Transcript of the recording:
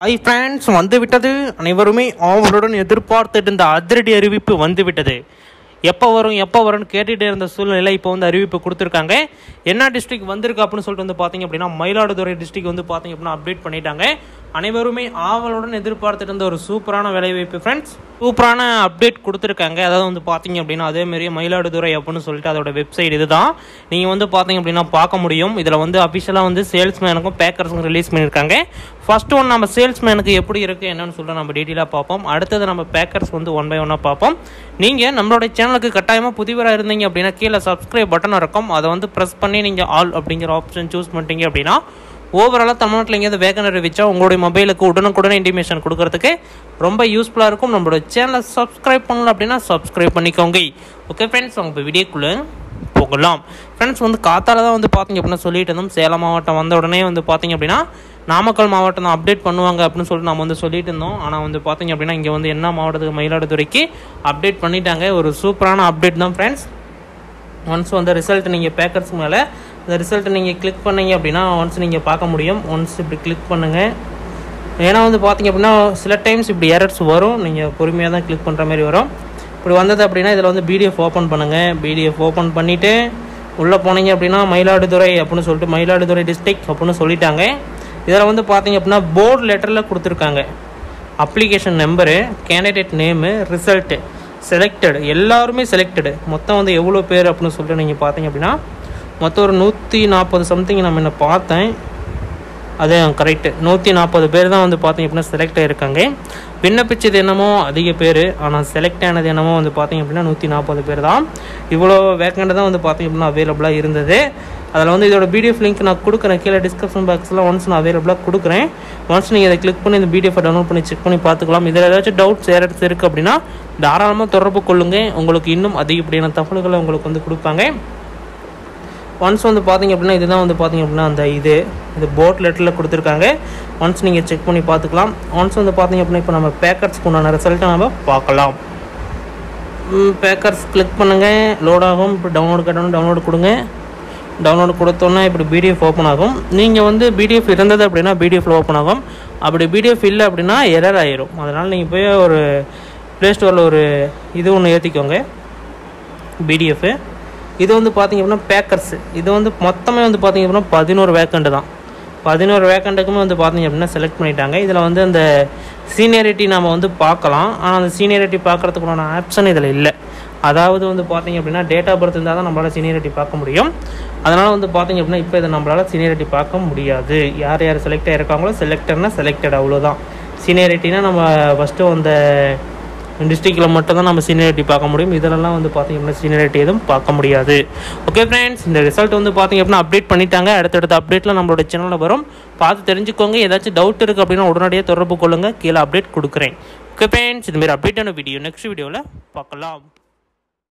hi friends வந்துவிட்டது அனைவருமே ஆவலுடன் எதிர்பார்த்துட்டு இந்த அதிரடி அறிவிப்பு வந்துவிட்டது எப்போ வரும் எப்போ வரும்னு கேட்டுகிட்டே இருந்த சூழ்நிலை இப்போ வந்து அறிவிப்பு கொடுத்துருக்காங்க என்ன டிஸ்ட்ரிக்ட் வந்திருக்கு அப்படின்னு சொல்லிட்டு வந்து பார்த்தீங்க அப்படின்னா மயிலாடுதுறை டிஸ்ட்ரிக்ட் வந்து பார்த்தீங்க அப்படின்னா அப்டேட் பண்ணிட்டாங்க அனைவருமே ஆவலுடன் எதிர்பார்த்துட்டு இருந்த ஒரு சூப்பரான வேலைவாய்ப்பு ஃப்ரெண்ட்ஸ் சூப்பரான அப்டேட் கொடுத்துருக்காங்க அதாவது வந்து பார்த்தீங்க அப்படின்னா அதே மாதிரியே மயிலாடுதுறை அப்படின்னு சொல்லிட்டு அதோட வெப்சைட் இதுதான் நீங்கள் வந்து பார்த்தீங்க அப்படின்னா பார்க்க முடியும் இதில் வந்து அஃபிஷியலாக வந்து சேல்ஸ்மேனுக்கும் பேக்கர்ஸுக்கும் ரிலீஸ் பண்ணியிருக்காங்க ஃபர்ஸ்ட் ஒன் நம்ம சேல்ஸ்மேனுக்கு எப்படி இருக்குது என்னன்னு சொல்லிட்டு நம்ம டீட்டெயிலாக பார்ப்போம் அடுத்தது நம்ம பேக்கர்ஸ் வந்து ஒன் பை ஒன்னாக பார்ப்போம் நீங்கள் நம்மளோட சேனலுக்கு கட்டாயமாக புதிவராக இருந்தீங்க அப்படின்னா கீழே சப்ஸ்கிரைப் பட்டன் இருக்கும் அதை வந்து ப்ரெஸ் பண்ணி நீங்கள் ஆல் அப்படிங்கிற ஆப்ஷன் சூஸ் பண்ணிட்டீங்க அப்படின்னா ஓவராலாக தமிழ்நாட்டில் எங்கேயாவது வேகன் அறிவிச்சா உங்களுடைய மொபைலுக்கு உடனுக்குடனே இன்டிமேஷன் கொடுக்கறதுக்கு ரொம்ப யூஸ்ஃபுல்லாக இருக்கும் நம்மளோட சேனலை சப்ஸ்கிரைப் பண்ணல அப்படின்னா சப்ஸ்கிரைப் பண்ணிக்கோங்க ஓகே ஃப்ரெண்ட்ஸ் அவங்க இப்போ வீடியோக்குள்ளே போகலாம் ஃப்ரெண்ட்ஸ் வந்து காத்தால தான் வந்து பார்த்தீங்க அப்படின்னா சொல்லிட்டு இருந்தோம் சேலம் மாவட்டம் வந்த உடனே வந்து பார்த்தீங்க அப்படின்னா நாமக்கல் மாவட்டம் தான் அப்டேட் பண்ணுவாங்க அப்படின்னு சொல்லிட்டு நம்ம வந்து சொல்லிட்டு இருந்தோம் ஆனால் வந்து பார்த்தீங்க அப்படின்னா இங்கே வந்து என்ன மாவட்டத்துக்கு மயிலாடுதுறைக்கு அப்டேட் பண்ணிட்டாங்க ஒரு சூப்பரான அப்டேட் தான் ஃப்ரெண்ட்ஸ் ஒன்ஸ் வந்து ரிசல்ட் நீங்கள் பேக்கர்ஸ் மேலே இந்த ரிசல்ட்டை நீங்கள் கிளிக் பண்ணீங்க அப்படின்னா ஒன்ஸ் நீங்கள் பார்க்க முடியும் ஒன்ஸ் இப்படி கிளிக் பண்ணுங்கள் ஏன்னா வந்து பார்த்தீங்க அப்படின்னா சில டைம்ஸ் இப்படி எரர்ஸ் வரும் நீங்கள் பொறுமையாக தான் கிளிக் பண்ணுற மாதிரி வரும் இப்படி வந்தது அப்படின்னா இதில் வந்து பிடிஎஃப் ஓப்பன் பண்ணுங்கள் பிடிஎஃப் ஓப்பன் பண்ணிவிட்டு உள்ளே போனீங்க அப்படின்னா மயிலாடுதுறை அப்படின்னு சொல்லிட்டு மயிலாடுதுறை டிஸ்ட்ரிக்ட் அப்படின்னு சொல்லிட்டாங்க இதில் வந்து பார்த்தீங்க அப்படின்னா போர்டு லெட்டரில் கொடுத்துருக்காங்க application number candidate name result selected எல்லாருமே செலக்டடு மொத்தம் வந்து எவ்வளோ பேர் அப்படின்னு சொல்லிட்டு நீங்கள் பார்த்தீங்க அப்படின்னா மொத்தம் ஒரு நூற்றி நாற்பது சம்திங் நம்ம என்ன பார்த்தேன் அதே கரெக்டு நூற்றி நாற்பது பேர் தான் வந்து பார்த்தீங்க அப்படின்னா செலக்ட் ஆகிருக்காங்க விண்ணப்பிச்சது என்னமோ அதிக பேர் ஆனால் செலக்ட் ஆனது என்னமோ வந்து பார்த்தீங்க அப்படின்னா நூற்றி நாற்பது பேர் தான் இவ்வளோ வேக்கண்ட் தான் வந்து பார்த்தீங்க அப்படின்னா அவைலபிளாக இருந்தது அதில் வந்து இதோட பிடிஎஃப் லிங்க் நான் கொடுக்குறேன் கீழே டிஸ்கிரிப்ஷன் பாக்ஸில் ஒன்ஸ் நான் அவைலபிளாக கொடுக்குறேன் ஒன்ஸ் நீங்கள் இதை கிளிக் பண்ணி இந்த பிடிஎஃப் டவுன்லோட் பண்ணி செக் பண்ணி பார்த்துக்கலாம் இதில் ஏதாச்சும் டவுட்ஸ் ஏதாச்சும் இருக்குது அப்படின்னா தாராளமாக தொடர்பு கொள்ளுங்கள் உங்களுக்கு இன்னும் அதிகப்படியான தகவல்களை உங்களுக்கு வந்து கொடுப்பாங்க ஒன்ஸ் வந்து பார்த்தீங்க அப்படின்னா இதுதான் வந்து பார்த்தீங்க அப்படின்னா அந்த இது இது போர்ட் லெட்டரில் கொடுத்துருக்காங்க ஒன்ஸ் நீங்கள் செக் பண்ணி பார்த்துக்கலாம் ஒன்ஸ் வந்து பார்த்தீங்க அப்படின்னா இப்போ நம்ம பேக்கர்ஸ்க்கு உண்டான ரிசல்ட்டை நம்ம பார்க்கலாம் பேக்கர்ஸ் கிளிக் பண்ணுங்கள் லோட் ஆகும் இப்போ டவுன்லோட் கட்டணும் டவுன்லோட் கொடுங்க டவுன்லோட் கொடுத்தோன்னா இப்படி பிடிஎஃப் ஓப்பன் ஆகும் நீங்கள் வந்து பிடிஎஃப் இருந்தது அப்படின்னா பிடிஎஃப்ல ஓப்பன் ஆகும் அப்படி பிடிஎஃப் இல்லை அப்படின்னா எரர் ஆயிரும் அதனால் நீங்கள் போய் ஒரு ப்ளே ஸ்டோரில் ஒரு இது ஒன்று ஏற்றிக்கோங்க பிடிஎஃப் இது வந்து பார்த்தீங்க அப்படின்னா பேக்கர்ஸ் இது வந்து மொத்தமே வந்து பார்த்தீங்க அப்படின்னா பதினோரு வேக்கண்ட் தான் பதினோரு வேக்கண்ட்டுக்குமே வந்து பார்த்தீங்க அப்படின்னா செலக்ட் பண்ணிட்டாங்க இதில் வந்து அந்த சீனியரிட்டி நம்ம வந்து பார்க்கலாம் ஆனால் அந்த சீனியரிட்டி பார்க்குறதுக்குண்டான ஆப்ஷன் இதில் இல்லை அதாவது வந்து பார்த்தீங்க அப்படின்னா டேட் ஆஃப் பர்த் இருந்தால் தான் நம்மளால் சீனியரிட்டி பார்க்க முடியும் அதனால் வந்து பார்த்தீங்க அப்படின்னா இப்போ இதை நம்மளால் சீனியரிட்டி பார்க்க முடியாது யார் யார் செலக்ட் ஆகிருக்காங்களோ செலக்டர்னா செலக்டட் அவ்வளோதான் சீனியரிட்டினா நம்ம ஃபஸ்ட்டு அந்த டிஸ்ட்ரிக்டில் மட்டும் தான் நம்ம சீனியரிட்டி பார்க்க முடியும் இதிலெல்லாம் வந்து பார்த்தீங்க அப்படின்னா சீனியரிட்டி எதுவும் பார்க்க முடியாது ஓகே ஃப்ரெண்ட்ஸ் இந்த ரிசல்ட் வந்து பார்த்தீங்க அப்படின்னா அப்டேட் பண்ணிட்டாங்க அடுத்தடுத்த அப்டேட்டில் நம்மளோட சேனலில் வரும் பார்த்து தெரிஞ்சுக்கோங்க ஏதாச்சும் டவுட் இருக்குது அப்படின்னா உடனடியாக தொடர்பு கொள்ளுங்கள் கீழே அப்டேட் கொடுக்குறேன் ஓகே ஃப்ரெண்ட்ஸ் இதுமாரி அப்டேட்டான வீடியோ நெக்ஸ்ட் வீடியோவில் பார்க்கலாம்